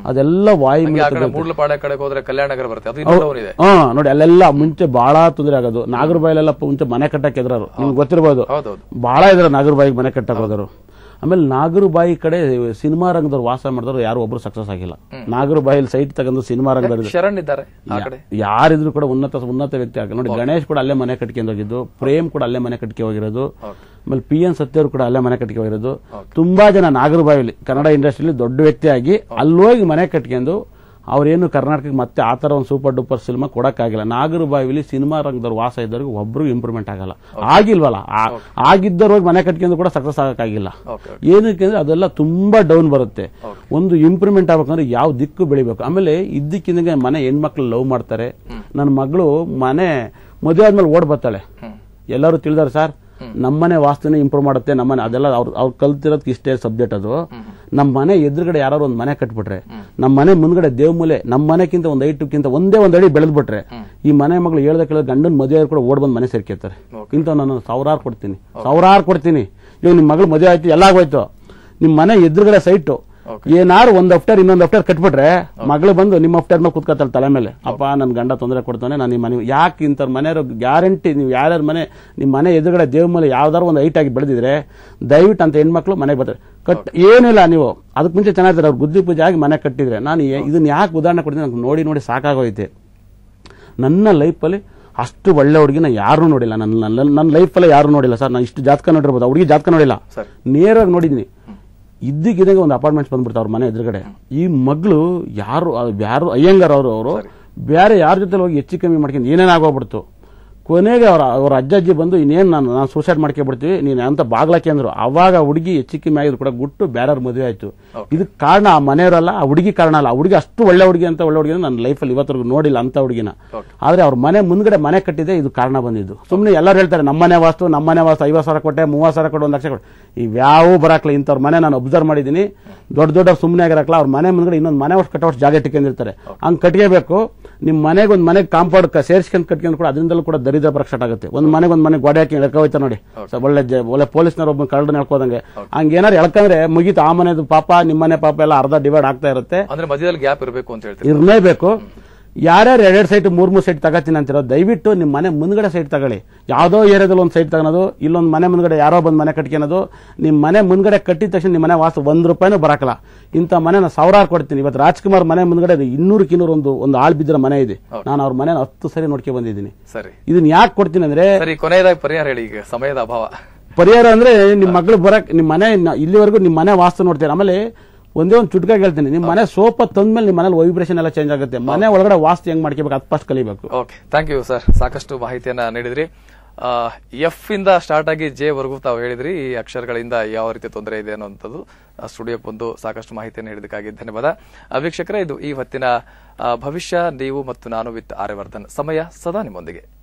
ಅದೆಲ್ಲ ವಾಯು ಹಂಗೆ ಆ ಕಡೆ ಮೂಡ್ಲಪಾಡೆ ಕಡೆಗೆ ಹೋದ್ರೆ ಕಲ್ಯಾಣ ನಗರ ಬರುತ್ತೆ ಅದು ಇನ್ನೂ ಡೌನ್ ಇದೆ ಹಾ ನೋಡಿ ಅಲ್ಲೆಲ್ಲ ಮುಂಚೆ ಬಹಳ ತೊಂದರೆ ಆಗೋದು ನಾಗರಬಾಯಿಲೆಲ್ಲ ಮುಂಚೆ ಮನೆ ಕಟ್ಟಕ್ಕೆ ಎದ್ರರು ನಿಮ್ಗೆ ಗೊತ್ತಿರ್ಬೋದು ಹೌದೌದು ಬಹಳ ಇದ್ರ ನಾಗರಬಾಯಿಗೆ ಮನೆ ಕಟ್ಟಕ್ಕೆ ಹೋದರು ಆಮೇಲೆ ನಾಗರಬಾಯಿ ಕಡೆ ಸಿನಿಮಾ ರಂಗದವ್ರು ವಾಸ ಮಾಡಿದವರು ಯಾರು ಒಬ್ರು ಸಕ್ಸಸ್ ಆಗಿಲ್ಲ ನಾಗರಬಾಯಿಲಿ ಸೈಟ್ ತಗೊಂಡು ಸಿನಿಮಾ ರಂಗದ ಶರಣ್ ಇದ್ದಾರೆ ಆ ಕಡೆ ಯಾರಿದ್ರು ಕೂಡ ಉನ್ನತ ಉನ್ನತ ವ್ಯಕ್ತಿ ಆಗ ನೋಡಿ ಗಣೇಶ್ ಕೂಡ ಅಲ್ಲೇ ಮನೆ ಕಟ್ಕೊಂಡು ಹೋಗಿದ್ದು ಪ್ರೇಮ್ ಕೂಡ ಅಲ್ಲೇ ಮನೆ ಕಟ್ಕೆ ಹೋಗಿರೋದು ಆಮೇಲೆ ಪಿ ಎನ್ ಸತ್ಯವ್ರು ಕೂಡ ಅಲ್ಲೇ ಮನೆ ಕಟ್ಕೆ ಹೋಗಿರೋದು ತುಂಬಾ ಜನ ನಾಗರಬಾವಿಲಿ ಕನ್ನಡ ಇಂಡಸ್ಟ್ರಿಲಿ ದೊಡ್ಡ ವ್ಯಕ್ತಿಯಾಗಿ ಅಲ್ಲೋಗಿ ಮನೆ ಕಟ್ಕೊಂಡು ಅವ್ರೇನು ಕರ್ನಾಟಕಕ್ಕೆ ಮತ್ತೆ ಆ ತರ ಒಂದು ಸೂಪರ್ ಡೂಪರ್ ಸಿನಿಮಾ ಕೊಡಕ್ಕಾಗಿಲ್ಲ ನಾಗರಬಾವಿಲಿ ಸಿನಿಮಾ ರಂಗದವ್ರು ವಾಸ ಇದ್ದವ್ರಿಗೆ ಒಬ್ರು ಇಂಪ್ರೂವ್ಮೆಂಟ್ ಆಗಲ್ಲ ಆಗಿಲ್ವಲ್ಲ ಆ- ಆಗಿದ್ದವ್ರು ಹೋಗಿ ಮನೆ ಕಟ್ಕೊಂಡು ಕೂಡ ಸಕ್ಸಸ್ ಆಗಕ್ಕಾಗಿಲ್ಲ ಓಕೆ ಏನಕ್ಕೆ ಅಂದ್ರೆ ಅದೆಲ್ಲ ತುಂಬಾ ಡೌನ್ ಬರುತ್ತೆ ಒಂದು ಇಂಪ್ರೂವ್ಮೆಂಟ್ ಆಗ್ಬೇಕಂದ್ರೆ ಯಾವ ದಿಕ್ಕು ಬೆಳಿಬೇಕು ಆಮೇಲೆ ಇದ್ದಕ್ಕಿದ್ದಂಗೆ ಮನೆ ಹೆಣ್ಮಕ್ಳು ಲವ್ ಮಾಡ್ತಾರೆ ನನ್ನ ಮಗಳು ಮನೆ ಮದುವೆ ಆದ್ಮೇಲೆ ಓಡ್ ಬರ್ತಾಳೆ ಎಲ್ಲರೂ ತಿಳಿದಾರೆ ಸರ್ ನಮ್ಮನೆ ವಾಸ್ತುನೇ ಇಂಪ್ರೂವ್ ಮಾಡುತ್ತೆ ನಮ್ಮನೆ ಅದೆಲ್ಲ ಅವ್ರು ಅವ್ರು ಕಲ್ತಿರೋದಕ್ಕೆ ಇಷ್ಟೇ ಸಬ್ಜೆಕ್ಟ್ ಅದು ನಮ್ಮ ಮನೆ ಎದುರುಗಡೆ ಯಾರು ಒಂದು ಮನೆ ಕಟ್ಬಿಟ್ರೆ ನಮ್ಮ ಮನೆ ಮುಂದ್ಗಡೆ ದೇವ್ಮೂಲೆ ನಮ್ಮ ಮನೆಕ್ಕಿಂತ ಒಂದು ಐಟಕ್ಕಿಂತ ಒಂದೇ ಒಂದು ಅಡಿ ಬೆಳೆದ್ಬಿಟ್ರೆ ಈ ಮನೆ ಮಗಳು ಹೇಳ್ದ ಕೇಳಿದ್ರೆ ಗಂಡನ ಮದುವೆ ಕೂಡ ಓಡ್ ಬಂದು ಮನೆ ಸೇರ್ಕೊತಾರೆ ಇಂಥ ನಾನು ಸಾವಿರಾರು ಕೊಡ್ತೀನಿ ಸಾವಿರಾರು ಕೊಡ್ತೀನಿ ಇವಾಗ ನಿಮ್ಮ ಮಗಳು ಮದುವೆ ಆಯ್ತು ಎಲ್ಲ ಆಗೋಯ್ತು ನಿಮ್ಮ ಮನೆ ಎದುರುಗಡೆ ಸೈಟು ಏನಾರು ಒಂದ್ ಅಫ್ಟರ್ ಇನ್ನೊಂದು ಅಫ್ಟರ್ ಕಟ್ಬಿಟ್ರೆ ಮಗಳು ಬಂದು ನಿಮ್ಮ ಅಫ್ಟರ್ ಮೇಲೆ ಕುತ್ಕೊತಾಳೆ ತಲೆ ಮೇಲೆ ಅಪ್ಪ ನನ್ ಗಂಡ ತೊಂದರೆ ಕೊಡ್ತಾನೆ ನಾನು ನಿಮ್ಮ ಮನೆ ಯಾಕೆ ಇಂಥ ಮನೆಯವರು ಗ್ಯಾರಂಟಿ ನೀವು ಯಾರ್ಯಾರ ಮನೆ ನಿಮ್ಮ ಮನೆ ಎದುರುಗಡೆ ದೇವ್ ಮೇಲೆ ಯಾವ್ದಾರು ಒಂದು ಹೈಟ್ ಆಗಿ ಬೆಳೆದಿದ್ರೆ ದಯವಿಟ್ಟು ಅಂತ ಹೆಣ್ಮಕ್ಳು ಮನೆಗೆ ಬರ್ತಾರೆ ಕಟ್ ಏನಿಲ್ಲ ನೀವು ಅದಕ್ಕೆ ಮುಂಚೆ ಚೆನ್ನಾಗಿರ್ತಾರೆ ಅವ್ರು ಬುದ್ಧಿ ಪೂಜೆ ಆಗಿ ಮನೆ ಕಟ್ಟಿದ್ರೆ ನಾನು ಏ- ಇದನ್ನ ಯಾಕೆ ಉದಾಹರಣೆ ಕೊಡ್ತೀನಿ ನಂಗೆ ನೋಡಿ ನೋಡಿ ಸಾಕಾಗೋಯ್ತೆ ನನ್ನ ಲೈಫಲ್ಲಿ ಅಷ್ಟು ಒಳ್ಳೆ ಹುಡುಗಿನ ಯಾರು ನೋಡಿಲ್ಲ ನನ್ನ ನನ್ನ ನನ್ನ ಲೈಫಲ್ಲೇ ಯಾರು ನೋಡಿಲ್ಲ ಸರ್ ನಾನು ಇಷ್ಟು ಜಾತಕ ನೋಡಿರ್ಬೋದು ಆ ಹುಡುಗಿ ಜಾತಕ ನೋಡಿಲ್ಲ ಸರಿ. ನೇರವಾಗಿ ನೋಡಿದ್ದೀನಿ ಇದ್ದಕ್ಕಿದ್ದಂಗೆ ಒಂದು ಅಪಾರ್ಟ್ಮೆಂಟ್ಸ್ ಬಂದ್ಬಿಡ್ತಾರೆ ಅವ್ರ ಮನೆ ಎದುರುಗಡೆ ಈ ಮಗಳು ಯಾರು ಆ ಯಾರು ಅಯ್ಯಂಗಾರ್ ಅವರು ಅವರು ಬೇರೆ ಯಾರ ಜೊತೆ ಹೋಗಿ ಹೆಚ್ಚು ಕಮ್ಮಿ ಮಾಡ್ಕೊಂಡು ಏನೇನಾಗೋಗ್ಬಿಡ್ತು ಕೊನೆಗೆ ಅವ್ರ ಅವ್ರ ಅಜ್ಜ ಅಜ್ಜಿ ಬಂದು ಇನ್ನೇನು ನಾನು ನಾನು ಸೂಸೈಡ್ ಮಾಡ್ಕೊಬಿಡ್ತೀವಿ ನೀನು ಅಂತ ಬಾಗ್ಲಾಕೆ ಅಂದ್ರು ಅವಾಗ ಹುಡುಗಿ ಹೆಚ್ಚು ಕಮ್ಮಿ ಆಗಿದ್ರು ಕೂಡ ಗುಟ್ಟು ಬೇರೆಯವ್ರ ಮದುವೆ ಆಯ್ತು ಇದಕ್ಕೆ ಕಾರಣ ಆ ಮನೆಯವರಲ್ಲ ಆ ಹುಡುಗಿ ಕಾರಣ ಅಲ್ಲ ಆ ಹುಡುಗಿ ಅಷ್ಟು ಒಳ್ಳೆ ಹುಡುಗಿ ಅಂತ ಒಳ್ಳೆ ಹುಡುಗಿ ನನ್ನ ಲೈಫಲ್ಲಿ ಇವತ್ತರೆಗೂ ನೋಡಿಲ್ಲ ಅಂತ ಹುಡುಗಿನ ಆದ್ರೆ ಅವ್ರ ಮನೆ ಮುಂದ್ಗಡೆ ಮನೆ ಕಟ್ಟಿದೆ ಇದು ಕಾರಣ ಬಂದಿದ್ದು ಸುಮ್ಮನೆ ಎಲ್ಲರೂ ಹೇಳ್ತಾರೆ ನಮ್ಮನೆ ವಾಸ್ತು ನಮ್ಮನೆ ವಾಸ್ತು ಐವತ್ತು ಸಾವಿರ ಕೊಟ್ಟೆ ಮೂವತ್ತು ಸಾವಿರ ಕೊಟ್ಟು ಒಂದು ಲಕ್ಷ ಕೊಟ್ಟೆ ಇವ್ಯಾವೂ ಬರಾಕ್ಲ ಇಂಥವ್ರ ಮನೆ ನಾನು ಅಬ್ಸರ್ವ್ ಮಾಡಿದ್ದೀನಿ ದೊಡ್ಡ ದೊಡ್ಡ ಸುಮ್ಮನೆ ಆಗಿರಕ್ಲ ಅವ್ರ ಮನೆ ಮುಂದ್ಗಡೆ ಇನ್ನೊಂದು ಮನೆ ವರ್ಷ ಕಟ್ಟೋಷ್ಟು ಜಾಗ ಇಟ್ಕೊಂಡಿರ್ತಾರೆ ಹಂಗ್ ಕಟ್ಕೋಬೇಕು ನಿಮ್ಮ ಮನೆಗೆ ಒಂದು ಮನೆಗೆ ಕಾಂಪೌಂಡ್ ಸೇರಿಸ್ಕೊಂಡು ಕಟ್ಕೊಂಡು ಕೂಡ ಅದರಿಂದಲೂ ಕೂಡ ದರಿದ್ರ ಬರಕ್ ಸ್ಟಾರ್ಟ್ ಆಗುತ್ತೆ ಒಂದು ಮನೆಗೆ ಒಂದು ಮನೆ ಗೋಡೆ ಹಾಕಿ ಎಳ್ಕೊ ಹೋಯ್ತಾ ನೋಡಿ ಸೊ ಒಳ್ಳೆ ಜ- ಒಳ್ಳೆ ಪೊಲೀಸ್ನವ್ರು ಒಬ್ಬ ಕರಡು ಎಳ್ಕೋದಂಗೆ ಹಂಗೇನಾರು ಎಳ್ಕಂದ್ರೆ ಮುಗೀತು ಆ ಮನೆದು ಪಾಪ ನಿಮ್ಮ ಮನೆ ಪಾಪ ಎಲ್ಲ ಅರ್ಧ ಡಿವೈಡ್ ಆಗ್ತಾ ಇರುತ್ತೆ ಅಂದ್ರೆ ಮಧ್ಯದಲ್ಲಿ ಗ್ಯಾಪ್ ಇರಬೇಕು ಅಂತ ಹೇಳ್ತೀವಿ ಇರಲೇಬೇಕು ಯಾರ್ಯಾರು ಎರಡೆರಡು ಸೈಟ್ ಮೂರ್ ಮೂರು ಸೈಟ್ ತಗೋತೀನಿ ಅಂತಿರೋ ದಯವಿಟ್ಟು ನಿಮ್ಮ ಮನೆ ಮುಂದ್ಗಡೆ ಸೈಟ್ ತಗೊಳ್ಳಿ ಯಾವುದೋ ಏರಿಯಾದಲ್ಲಿ ಒಂದು ಸೈಟ್ ತಗೊಳೋದು ಇಲ್ಲೊಂದು ಮನೆ ಮುಂದ್ಗಡೆ ಯಾರೋ ಬಂದು ಮನೆ ಕಟ್ಕೊಳೋದು ನಿಮ್ಮ ಮನೆ ಮುಂದ್ಗಡೆ ಕಟ್ಟಿದ ತಕ್ಷಣ ನಿಮ್ಮ ಮನೆ ವಾಸ್ತು ಒಂದ್ ರೂಪಾಯಿನೂ ಬರಕಲ್ಲ ಇಂಥ ಮನೆ ನಾನು ಸಾವಿರಾರು ಕೊಡ್ತೀನಿ ಇವತ್ತು ರಾಜ್ಕುಮಾರ್ ಮನೆ ಮುಂದ್ಗಡೆ ಇನ್ನೂರಕ್ಕೆ ಇನ್ನೂರು ಒಂದು ಒಂದು ಆಳ್ ಬಿದ್ದಿರೋ ಮನೆ ಇದೆ ನಾನು ಅವ್ರ ಮನೆ ಹತ್ತು ಸರಿ ನೋಡ್ಕೊಂಡ್ ಬಂದಿದ್ದೀನಿ ಸರಿ ಇದನ್ನ ಯಾಕೆ ಕೊಡ್ತೀನಿ ಅಂದ್ರೆ ಸರಿ ಕೊನೆಯದಾಗಿ ಪರಿಹಾರ ಹೇಳಿ ಈಗ ಸಮಯದ ಅಭಾವ ಪರಿಹಾರ ಅಂದ್ರೆ ನಿಮ್ಮ ಮಗಳು ಬರಕ್ ನಿಮ್ಮ ಮನೆ ನ- ಇಲ್ಲಿವರೆಗೂ ನಿಮ್ಮ ಮನೆ ವಾಸ್ತು ನೋಡ್ತೀರ ಆಮೇಲೆ ಒಂದೇ ಒಂದು ಚುಟ್ಕಾಗಿ ಹೇಳ್ತೀನಿ ನಿಮ್ಮ ಮನೆ ಸೋಪ ತಂದ್ಮೇಲೆ ನಿಮ್ಮ ಮನೇಲಿ ವೈಬ್ರೇಷನ್ ಎಲ್ಲ ಚೇಂಜ್ ಆಗುತ್ತೆ ಮನೆ ಒಳಗಡೆ ವಾಸ್ತು ಹೆಂಗ್ ಮಾಡ್ಕೋಬೇಕು ಅದು ಫಸ್ಟ್ ಕಲಿಬೇಕು ಓಕೆ ಥ್ಯಾಂಕ್ ಯು ಸರ್ ಸಾಕಷ್ಟು ಮಾಹಿತಿಯನ್ನ ನೀಡಿದ್ರಿ ಎಫ್ ಇಂದ ಸ್ಟಾರ್ಟ್ ಆಗಿ ಜೆ ವರೆಗೂ ತಾವು ಹೇಳಿದ್ರಿ ಈ ಅಕ್ಷರಗಳಿಂದ ಯಾವ ರೀತಿ ತೊಂದರೆ ಇದೆ ಅನ್ನುವಂಥದ್ದು ಸ್ಟುಡಿಯೋಕ್ಕೆ ಬಂದು ಸಾಕಷ್ಟು ಮಾಹಿತಿಯನ್ನು ನೀಡಿದಕ್ಕಾಗಿ ಧನ್ಯವಾದ ಆ, ವೀಕ್ಷಕರೇ ಇದು ಈ ಹೊತ್ತಿನ ಆ, ಭವಿಷ್ಯ ನೀವು ಮತ್ತು ನಾನು ವಿತ್ ಆರ್ಯವರ್ಧನ್ ಸಮಯ ಸದಾ ನಿಮ್ಮೊಂದಿಗೆ